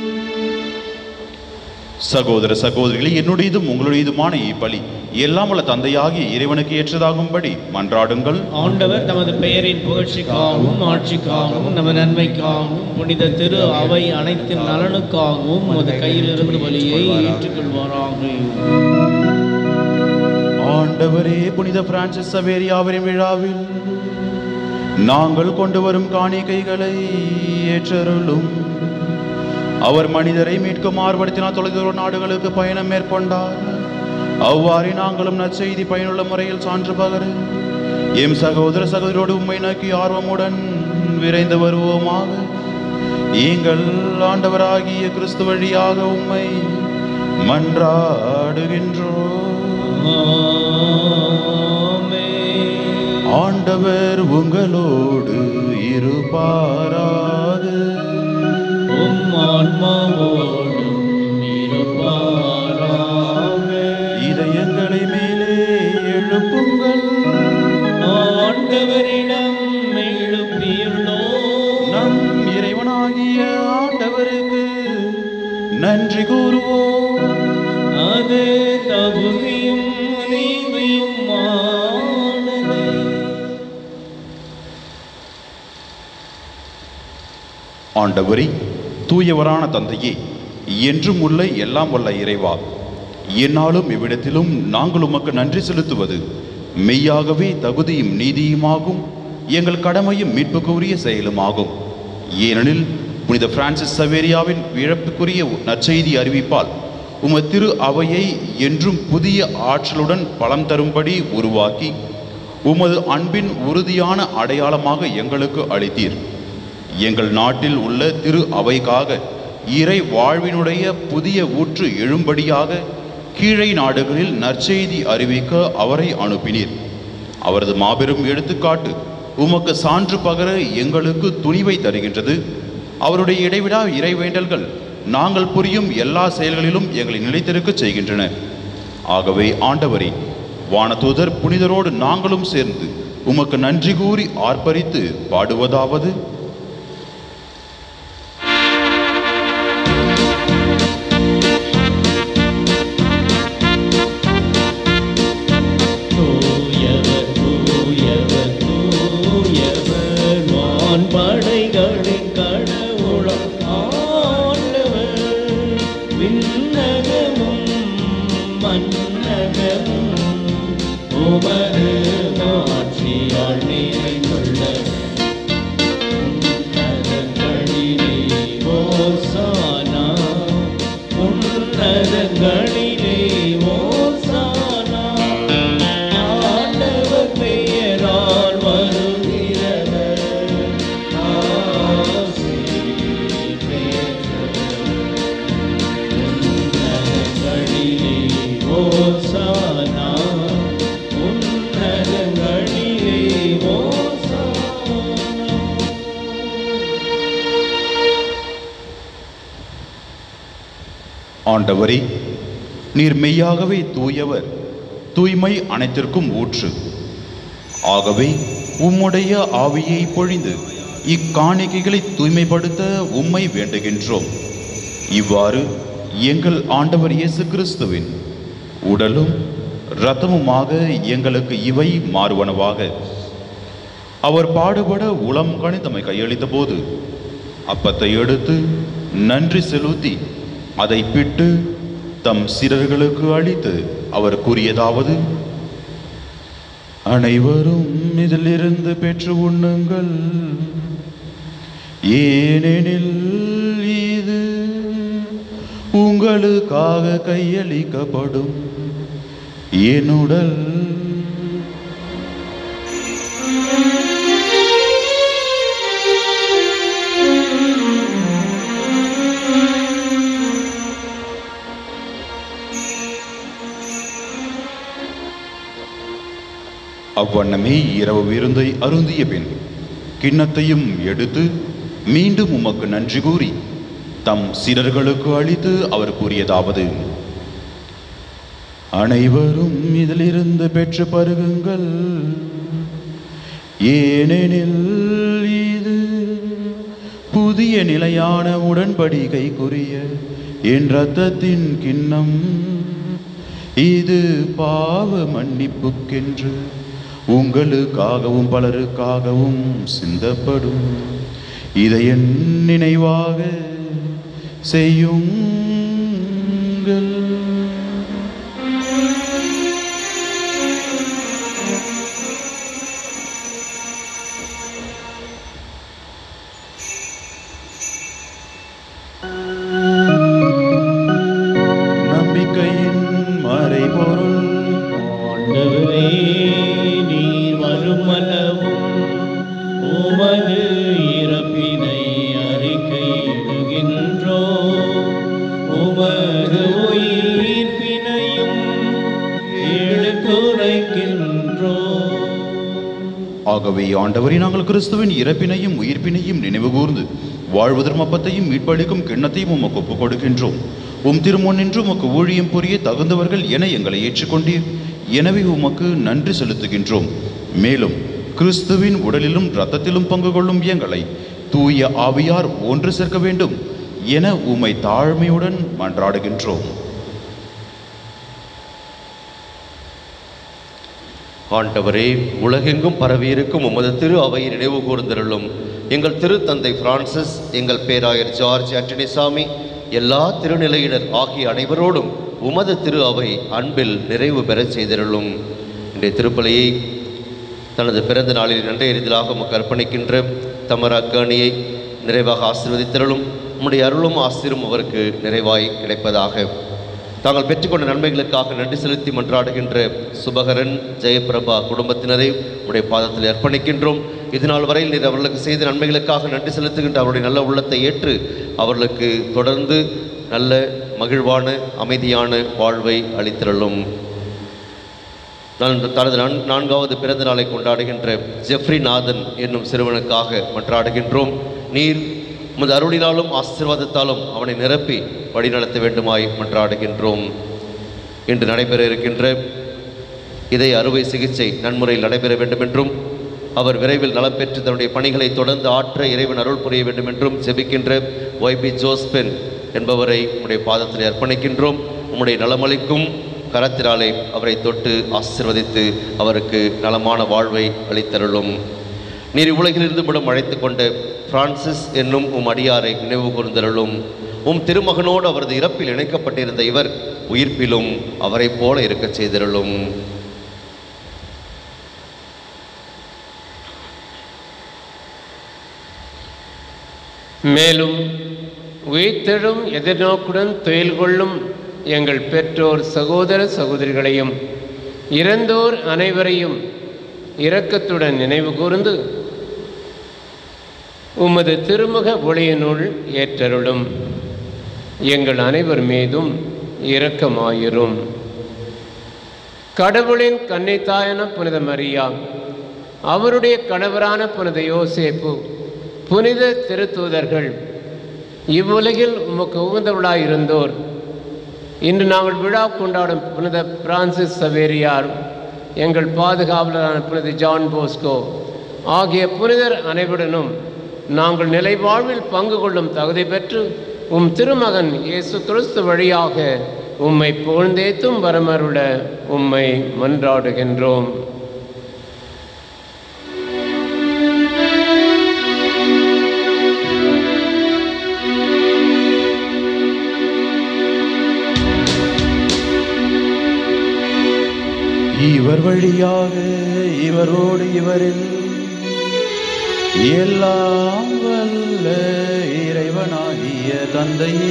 சகோதர சகோதரிகளே என்னுடையதும் உங்களுடையதுமான இப்பலி எல்லாம் உள்ள தந்தையாகிய இறைவனுக்கு ஏற்றதாகும்படி மன்றாடுங்கள் ஆண்டவர் தமது பெயரின் புகழ்ச்சிக்காகவும் ஆட்சிக்காகவும் நமது நன்மைக்காகவும் புனித திரு அவை அனைத்தின் நலனுக்காகவும் உமது கையிலிருந்து வழியை ஏற்றுக்கொள்வாராக ஆண்டவரே புனித பிரான்சிஸ் சவேரியாவரின் விழாவில் நாங்கள் கொண்டு வரும் காணிக்கைகளை ஏற்றருளும் அவர் மனிதரை மீட்கும் ஆர்வத்தினால் தொலைதூர நாடுகளுக்கு பயணம் மேற்கொண்டார் அவ்வாறே நாங்களும் நற்செய்தி பயனுள்ள முறையில் சான்று பகர எம் சகோதர சகோதரோடு உம்மை நோக்கி ஆர்வமுடன் விரைந்து வருவோமாக எங்கள் ஆண்டவராகிய கிறிஸ்து வழியாக உம்மை மன்றாடுகின்றோம் ஆமென். ஆண்டவர் உங்களோடு இருப்பாராக உம் ஆன்மாவோடும் இருப்பாராக. இதயங்களை மேலே எழுப்புங்கள் ஆண்டவரிடம் எழுப்பியுள்ளோம் நம் இறைவனாகிய ஆண்டவருக்கு நன்றி கூறுவோம் அது தகுதியும் நீதியுமானது ஆண்டவரே தூயவரான தந்தையே என்றும் உள்ள எல்லாம் வல்ல இறைவா என்னாலும் இவ்விடத்திலும் நாங்கள் உமக்கு நன்றி செலுத்துவது மெய்யாகவே தகுதியும் நீதியுமாகும் எங்கள் கடமையும் மீட்புக்குரிய செயலுமாகும் ஏனெனில் புனித பிரான்சிஸ் சவேரியாவின் இழப்புக்குரிய நற்செய்தி அறிவிப்பால் உமது திரு அவையை என்றும் புதிய ஆற்றலுடன் பலம் தரும்படி உருவாக்கி உமது அன்பின் உறுதியான அடையாளமாக எங்களுக்கு அளித்தீர் எங்கள் நாட்டில் உள்ள திரு அவைக்காக இறை வாழ்வினுடைய புதிய ஊற்று எழும்படியாக கீழை நாடுகளில் நற்செய்தி அறிவிக்க அவரை அனுப்பினீர் அவரது மாபெரும் எடுத்துக்காட்டு உமக்கு சான்று பகர எங்களுக்கு துணிவை தருகின்றது அவருடைய இடைவிடா இறைவேண்டல்கள் நாங்கள் புரியும் எல்லா செயல்களிலும் எங்களை நிலைத்திருக்கச் செய்கின்றன ஆகவே ஆண்டவரே வானதூதர் புனிதரோடு நாங்களும் சேர்ந்து உமக்கு நன்றி கூறி ஆர்ப்பரித்து பாடுவதாவது தூயவர் தூயவர் தூயவர் வான்படைகளின் கடவுளம் ஆண்டவர் விண்ணகமும் மன்னகமும் உமது மாட்சியால் நிறைந்துள்ளன உன்னதங்களிலே ஓசானா உன்னதங்களிலே ஓசானா ஆண்டவர் பெயரால் வருகிறவர் ஆசி பெற்றவர். உன்னதங்களிலே ஓசானா உன்னதங்களிலே ஓசானா ஆண்டவரே நீர் மெய்யாகவே தூயவர் தூய்மை அனைத்திற்கும் ஊற்று ஆகவே உம்முடைய ஆவியை பொழிந்து இக்காணிக்கைகளை தூய்மைப்படுத்த உம்மை வேண்டுகின்றோம் இவ்வாறு எங்கள் ஆண்டவர் இயேசு கிறிஸ்துவின் உடலும் இரத்தமுமாக எங்களுக்கு இவை மாறுவனவாக அவர் பாடுபட உளம் கணிதமை கையளித்த போது அப்பத்தை எடுத்து நன்றி செலுத்தி அதை பிட்டு தம் சிறர்களுக்கு அளித்து அவர் கூறியதாவது அனைவரும் இதிலிருந்து பெற்று உண்ணுங்கள் ஏனெனில் இது உங்களுக்காக கையளிக்கப்படும் என்னுடல் அவ்வண்ணமே இரவு விருந்தை அருந்திய பின் கிண்ணத்தையும் எடுத்து மீண்டும் உமக்கு நன்றி கூறி தம் சீடர்களுக்கு அளித்து அவர் கூறியதாவது அனைவரும் இதிலிருந்து பெற்று பருகுங்கள் ஏனெனில் இது புதிய நிலையான உடன்படிக்கைக்குரிய என் இரத்தத்தின் கிண்ணம் இது பாவ மன்னிப்புக்கென்று உங்களுக்காகவும் பலருக்காகவும் சிந்தப்படும் இதை என் நினைவாக செய்யுங்கள் நம்பிக்கையின் மறைபொருள் ஆண்டவரே நீர் வருமளவும் உமது இறப்பினை அறிக்கையிடுகின்றோ உமது உயிர்ப்பினையும் எடுத்துரைக்கின்றோ ஆகவே ஆண்டவரே நாங்கள் கிறிஸ்துவின் இறப்பினையும் உயிர்ப்பினையும் நினைவு கூர்ந்து வாழ்வதற்கும் அப்பத்தையும் மீட்பளிக்கும் கிண்ணத்தையும் உமக்கு ஒப்புக் கொடுக்கின்றோம் உம் திருமுன்னின்று உமக்கு ஊழியம் புரிய தகுந்தவர்கள் என எங்களை ஏற்றுக்கொண்டீர் எனவே உமக்கு நன்றி செலுத்துகின்றோம் மேலும் கிறிஸ்துவின் உடலிலும் இரத்தத்திலும் பங்கு கொள்ளும் எங்களை தூய ஆவியார் ஒன்று சேர்க்க வேண்டும் என உம்மை தாழ்மையுடன் மன்றாடுகின்றோம் ஆண்டவரே உலகெங்கும் பரவியிருக்கும் உமது திரு அவையை நினைவு கூர்ந்தருளும் எங்கள் திருத்தந்தை பிரான்சிஸ் எங்கள் பேராயர் ஜார்ஜ் ஆண்டனிசாமி எல்லா திருநிலையினர் ஆகிய அனைவரோடும் உமது திரு அவை அன்பில் நிறைவு பெறச் செய்திருளும் இன்றைய திருப்பலியை தனது பிறந்த நாளில் நன்றைய எரிதலாக உமக்கு அர்ப்பணிக்கின்ற தமர அக்கணியை நிறைவாக ஆசீர்வதித்திரளும் உம்முடைய அருளும் ஆசிரும் அவருக்கு நிறைவாய் கிடைப்பதாக தாங்கள் பெற்றுக்கொண்ட நன்மைகளுக்காக நன்றி செலுத்தி மன்றாடுகின்ற சுபகரன் ஜெயபிரபா குடும்பத்தினரை உடைய பாதத்தில் அர்ப்பணிக்கின்றோம் இதுநாள் வரையில் நீர் அவர்களுக்கு செய்த நன்மைகளுக்காக நன்றி செலுத்துகின்ற அவருடைய நல்ல உள்ளத்தை ஏற்று அவர்களுக்கு தொடர்ந்து நல்ல மகிழ்வான அமைதியான வாழ்வை அளித்திரளும் நான் தனது நான்- நான்காவது பிறந்த நாளை கொண்டாடுகின்ற ஜெஃப்ரி நாதன் என்னும் சிறுவனுக்காக மன்றாடுகின்றோம் நீர் உமது அருளினாலும் ஆசீர்வாதத்தாலும் அவனை நிரப்பி வழிநடத்த வேண்டுமாய் மன்றாடுகின்றோம் இன்று நடைபெற இருக்கின்ற இதய அறுவை சிகிச்சை நன்முறையில் நடைபெற வேண்டும் என்றும் அவர் விரைவில் நலம் பெற்று தன்னுடைய பணிகளை தொடர்ந்து ஆற்ற இறைவன் அருள் புரிய வேண்டும் என்றும் ஜெபிக்கின்ற ஒய்பி ஜோஸ்பென் என்பவரை உம்முடைய பாதத்தில் அர்ப்பணிக்கின்றோம் உம்முடைய நலமளிக்கும் கரத்தினாலே அவரை தொட்டு ஆசீர்வதித்து அவருக்கு நலமான வாழ்வை அளித்தருளும் நீர் உலகிலிருந்து விடம் அழைத்து கொண்ட பிரான்சிஸ் என்னும் உம் அடியாரை நினைவு கூர்ந்தருளும் உம் திருமகனோடு அவரது இறப்பில் இணைக்கப்பட்டிருந்த இவர் உயிர்ப்பிலும் அவரைப் போல இருக்கச் செய்திருளும் மேலும் உயிர்த்தெழும் எதிர்நோக்குடன் துயில் கொள்ளும் எங்கள் பெற்றோர் சகோதர சகோதரிகளையும் இறந்தோர் அனைவரையும் இரக்கத்துடன் நினைவு கூர்ந்து உமது திருமுக ஒளியினுள் ஏற்றருளும் எங்கள் அனைவர் மீதும் இரக்கமாயிரும் கடவுளின் கன்னித்தாயன புனித மரியா அவருடைய கணவரான புனித யோசேப்பு புனித திருத்தூதர்கள் இவ்வுலகில் உமக்கு உகந்தவளாய் இருந்தோர் இன்று நாங்கள் விழா கொண்டாடும் புனித பிரான்சிஸ் சவேரியார் எங்கள் பாதுகாவலரான புனித ஜான் போஸ்கோ ஆகிய புனிதர் அனைவருடனும் நாங்கள் நிலை வாழ்வில் பங்கு கொள்ளும் தகுதி பெற்று உம் திருமகன் இயேசு கிறிஸ்து வழியாக உம்மை புகழ்ந்தேத்தும் வரமருள உம்மை மன்றாடுகின்றோம் இவர் வழியாக இவரோடு இவரில் எல்லாம் வல்ல இறைவனாகிய தந்தையே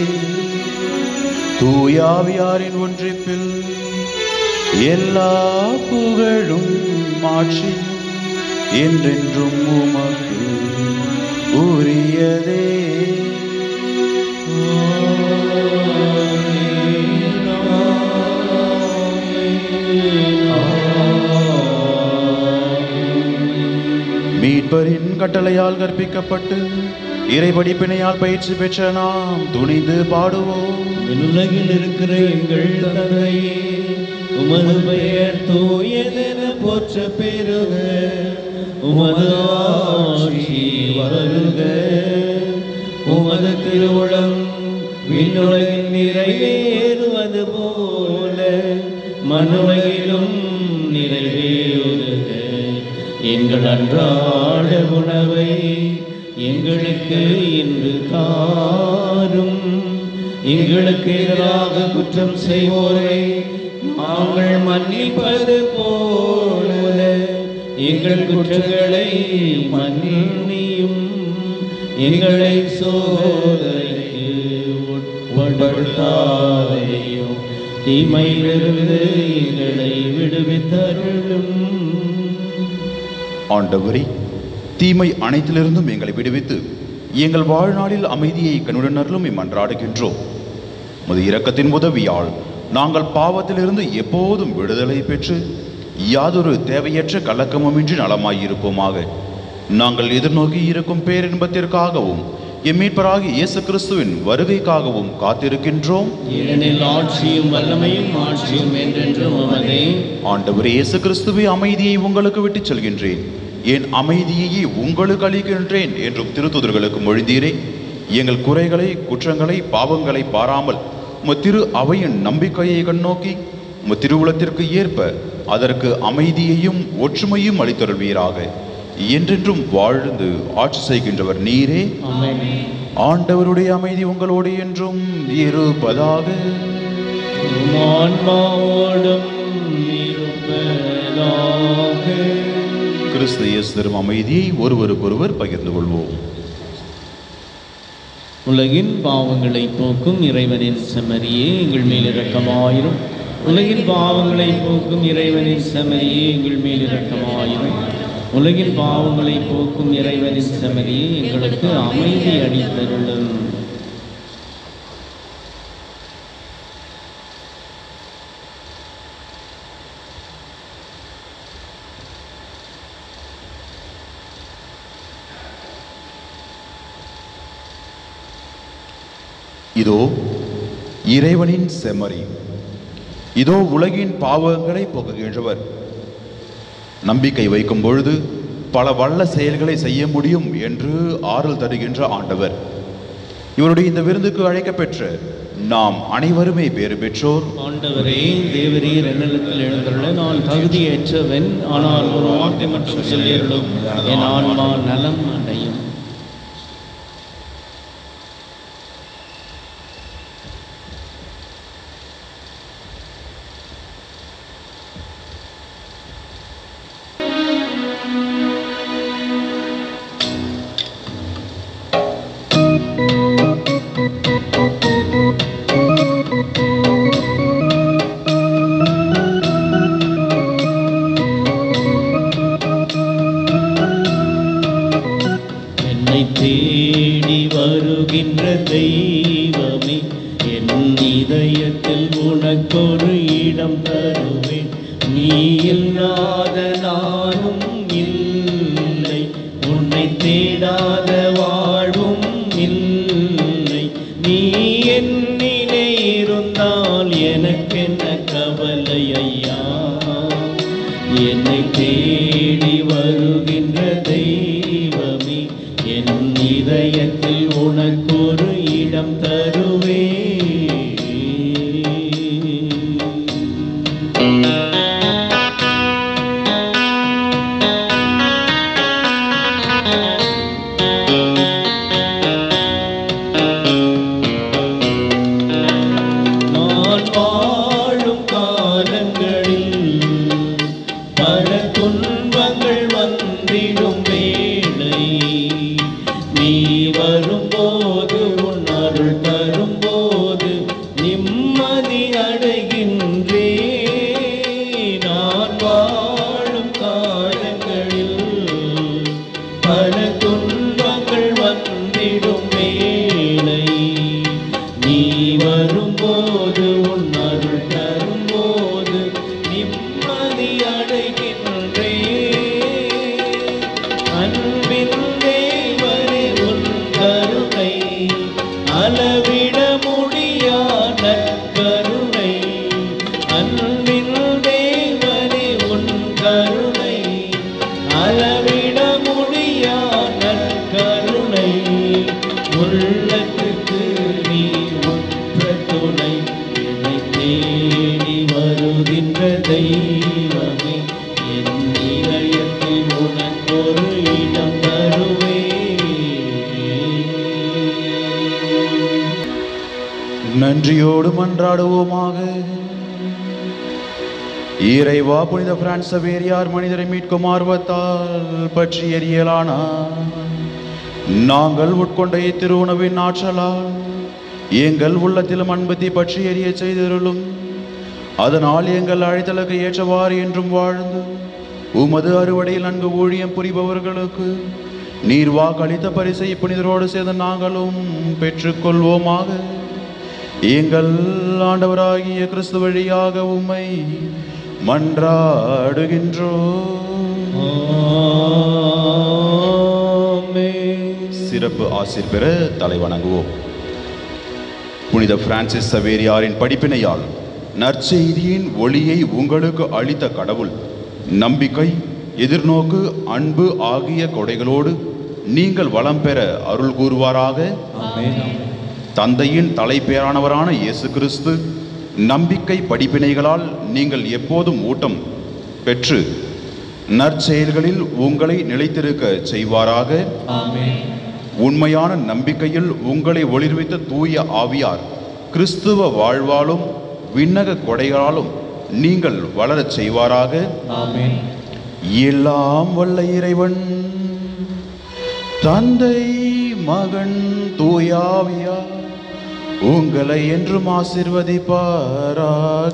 தூயாவியாரின் ஒன்றிப்பில் எல்லா புகழும் மாட்சியும் என்றென்றும் உமக்கு உரியதே மீட்பரின் கட்டளையால் கற்பிக்கப்பட்டு இறைபடிப்பினையால் பயிற்சி பெற்ற நாம் துணிந்து பாடுவோம் விண்ணுலகில் இருக்கிற எங்கள் தந்தையே உமது பெயர் தூயதென போற்ற பெருக உமது ஆட்சி வருக உமது திருவுளம் விண்ணுலகில் நிறைவேறுவது போல மண்ணுலகிலும் நிறைவேறுக எங்கள் அன்றாட உணவை எங்களுக்கு இன்று தாரும் எங்களுக்கு எதிராக குற்றம் செய்வோரை நாங்கள் மன்னிப்பது போல எங்கள் குற்றங்களை மன்னியும் எங்களை சோதனைக்கு உட்படுத்தாதையும் தீமையிலிருந்து எங்களை விடுவித்தருளும் ஆண்டவரே தீமை அனைத்திலிருந்தும் எங்களை விடுவித்து எங்கள் வாழ்நாளில் அமைதியை கண்ணுடனர்களும் மன்றாடுகின்றோம் முது இரக்கத்தின் உதவியால் நாங்கள் பாவத்திலிருந்து எப்போதும் விடுதலை பெற்று யாதொரு தேவையற்ற கலக்கமுமின்றி நலமாயிருப்போமாக நாங்கள் எதிர்நோக்கி இருக்கும் பேரின்பத்திற்காகவும் எம் மீட்பராகிய இயேசு கிறிஸ்துவின் வருகைக்காகவும் காத்திருக்கின்றோம் ஏனெனில் ஆட்சியும் வல்லமையும் ஆட்சியும் என்றென்றும் உமதே ஆண்டவர் இயேசு கிறிஸ்துவே அமைதியை உங்களுக்கு விட்டுச் செல்கின்றேன் என் அமைதியையே உங்களுக்கு அளிக்கின்றேன் என்றும் திருத்துதர்களுக்கு மொழிந்தீரே எங்கள் குறைகளை குற்றங்களை பாவங்களை பாராமல் உம திரு அவையின் நம்பிக்கையை கண்ணோக்கி உம திருவுளத்திற்கு ஏற்ப அதற்கு அமைதியையும் ஒற்றுமையும் அளித்தருள்வீராக என்றென்றும் வாழ்ந்து ஆட்சி செய்கின்றவர் நீரே ஆமென் ஆண்டவருடைய அமைதி உங்களோடு என்றும் இருப்பதாக உம் ஆன்மாவோடும் இருப்பதாக கிறிஸ்து இயேசு தரும் அமைதியை ஒருவருக்கொருவர் பகிர்ந்து கொள்வோம் உலகின் பாவங்களை போக்கும் இறைவனின் செம்மறியே எங்கள் மேல் இரக்கமாயிரும் உலகின் பாவங்களை போக்கும் இறைவனின் செம்மறியே எங்கள் மேல் இரக்கமாயிரும் உலகின் பாவங்களை போக்கும் இறைவனின் செம்மறியே எங்களுக்கு அமைதி அளித்தருளும் இதோ இறைவனின் செம்மறி இதோ உலகின் பாவங்களை போக்குகின்றவர் நம்பிக்கை வைக்கும் பொழுது பல வல்ல செயல்களை செய்ய முடியும் என்று ஆறுதல் தருகின்ற ஆண்டவர் இவருடைய இந்த விருந்துக்கு அழைக்கப்பெற்ற நாம் அனைவருமே பேறு பெற்றோர் ஆண்டவரே தேவரீர் என்னிடத்தில் எழுந்துள்ள நான் தகுதியற்றவன் ஆனால் ஒரு வார்த்தை மட்டும் சொல்லியருளும் என் ஆன்மா நலம் அடையும் என்னை தேடி வருகின்ற தெய்வமே என் இதயத்தில் உனக்கொரு இடம் தருவேன் நீ இல்லாத நானும் இல்லை உன்னை தேடாத வாழ்வும் இல்லை நீ என்னிலே இருந்தால் எனக்கென்ன கவலை ஐயா என்னை தேடி வருகின்ற தெய்வமே என் இதயத்தில் உனக்கொரு இடம் தருவே நான் வாழும் காலங்களில் பல துன்பங்கள் வந்திடும் வேளை நீ வரும்போது உன் அருள் தரும்போது நிம்மதி அடைகின்றே நான் வாழும் காலங்களில் பல துன்பங்கள் வந்திடும் வேளை நீ வரும்போது உன் அருள் தரும்போது நிம்மதி அடைகின்றே அன்பின் தேவனே உன் கருணை அளவிட முடியா நற்கருணை அன்பின் தேவனே உன் கருணை அளவிட முடியா நற்கருணை உள்ளத்துக்கு நீ உற்ற துணை என்னை தேடி வருகின்ற தெய்வமே என் இதயத்தில் உனக்கொரு இடம் தருவே நன்றியோடு மன்றாடுவோமாக இறைவா புனித பிரான்ஸ் சவேரியார் மனிதரை மீட்கும் ஆர்வத்தால் பற்றி எரியலானார் நாங்கள் உட்கொண்ட இத்திருவுணவின் ஆற்றலால் எங்கள் உள்ளத்திலும் அன்பத்தை பற்றி எரிய செய்திருளும் அதனால் எங்கள் அழைத்தலுக்கு ஏற்றவாறு என்றும் வாழ்ந்து உமது அறுவடையில் நன்கு ஊழியம் புரிபவர்களுக்கு நீர் வாக்களித்த பரிசை புனிதரோடு சேர்ந்து நாங்களும் பெற்றுக்கொள்வோமாக எங்கள் ஆண்டவராகிய கிறிஸ்து வழியாக உம்மை மன்றாடுகின்றோம் சிறப்பு ஆசிர் பெற தலை வணங்குவோம் புனித பிரான்சிஸ் சவேரியாரின் படிப்பினையால் நற்செய்தியின் ஒளியை உங்களுக்கு அளித்த கடவுள் நம்பிக்கை எதிர்நோக்கு அன்பு ஆகிய கொடைகளோடு நீங்கள் வளம் பெற அருள் கூறுவாராக தந்தையின் தலைப்பேரானவரான இயேசு கிறிஸ்து நம்பிக்கை படிப்பினைகளால் நீங்கள் எப்போதும் ஊட்டம் பெற்று நற்செயல்களில் உங்களை நிலைத்திருக்க செய்வாராக உண்மையான நம்பிக்கையில் உங்களை ஒளிர்வித்த தூய ஆவியார் கிறிஸ்துவ வாழ்வாலும் விண்ணக கொடைகளாலும் நீங்கள் வளரச் செய்வாராக எல்லாம் வல்ல இறைவன் தந்தை மகன் தூயாவியா உங்களை என்றும் ஆசிர்வதிப்பாராக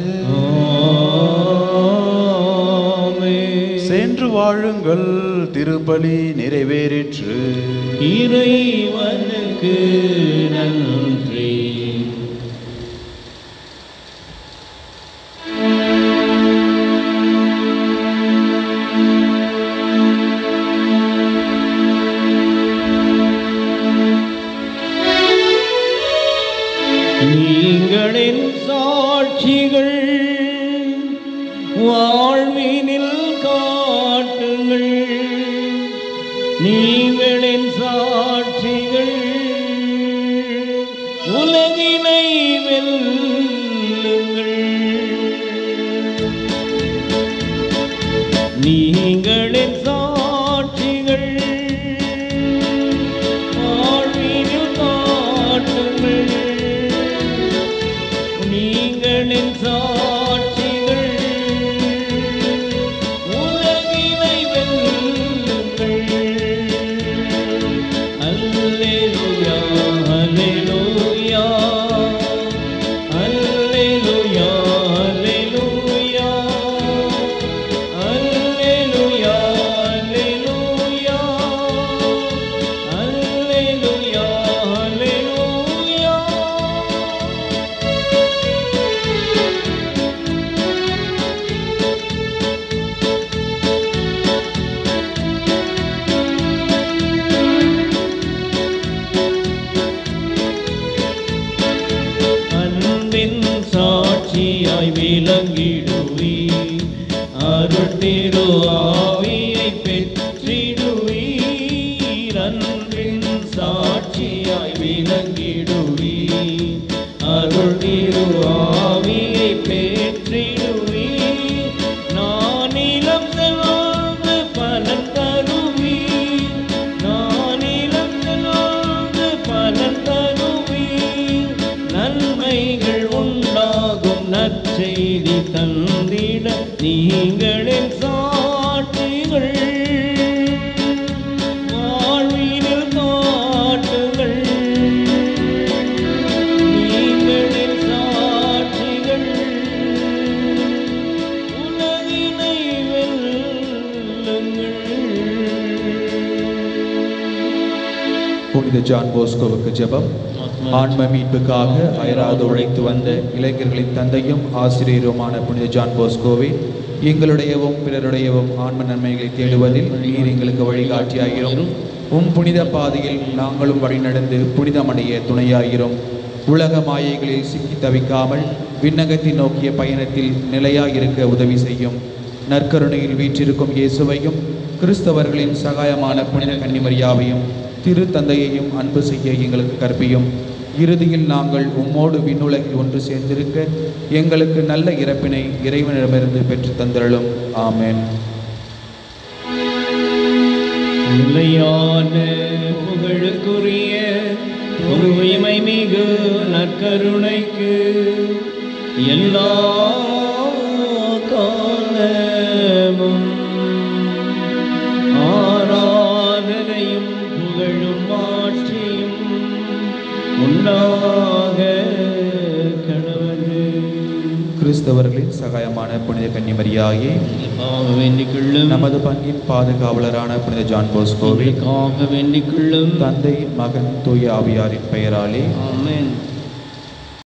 சென்று வாழுங்கள் திருப்பலி நிறைவேறிற்று இறைவனுக்கு நன்றி நீங்கள் என் சாட்சிகள் உலகினை வெல்லுங்கள் நீங்கள் என் சாட்சிகள் வாழ்வினில் காட்டுங்கள் நீங்கள் என் சாட்சிகள் உலகினை வெல்லுங்கள் அல்லேலூயா அல்லேலூயா அல்லேலூயா அல்லேலூயா அல்லேலூயா அல்லேலூயா அல்லேலூயா அல்லேலூயா அன்பின் சாட்சியாய் விளங்கிடுவி அருள் திரு ஆவியை பெற்றிடுவீர் அன்பின் சாட்சியாய் விளங்கிடுவி அருள் திரு ஆவியை பெற்றிடுவீர் நான் இளம் செல்வாந்து பலன் தருவீர் நான் இளம் செல்வாந்து பலன் தருவீர் நன்மைகள் உண்டாகும் நற்செய்தி தந்திட நீங்களின் சாட்சிகள் வாழ்வினில் காட்டுங்கள் நீங்களின் சாட்சிகள் உலகினை வெல்லுங்கள் புனித ஜான் போஸ்கோவுக்கு ஜெபம் ஆன்ம மீட்புக்காக அயராது உழைத்து வந்த இளைஞர்களின் தந்தையும் ஆசிரியருமான புனித ஜான் போஸ்கோவே எங்களுடையவும் பிறருடையவும் ஆன்ம நன்மைகளை தேடுவதில் நீர் எங்களுக்கு வழிகாட்டியாயிரும் உம் புனித பாதையில் நாங்களும் வழிநடந்து புனிதமடைய துணையாயிரும் உலக மாயைகளில் சிக்கி தவிக்காமல் விண்ணகத்தை நோக்கிய பயணத்தில் நிலையாயிருக்க உதவி செய்யும் நற்கருணையில் வீற்றிருக்கும் இயேசுவையும் கிறிஸ்தவர்களின் சகாயமான புனித கன்னிமரியாவையும் திரு தந்தையையும் அன்பு செய்ய எங்களுக்கு கற்பியும் இறுதியில் நாங்கள் உம்மோடு விண்ணுலகில் ஒன்று சேர்ந்திருக்க எங்களுக்கு நல்ல இறப்பினை இறைவனிடமிருந்து பெற்று தந்தருளும் ஆமென் நிலையான புகழுக்குரிய பொறுமைமை மிகு நற்கருணைக்கு எல்லா காலமும் ஆராதனையும் புகழும் மாற்றியும் உண்டாக கடவுள் கிறிஸ்தவர்களின் சகாயமான புனித கன்னிமரியாயே வேண்டிக் கொள்ளும் நமது பங்கின் பாதுகாவலரான புனித ஜான் போஸ்கோவே கோவிலுக்காக வேண்டிக் கொள்ளும் தந்தை மகன் தூய ஆவியாரின் பெயராலே ஆமென்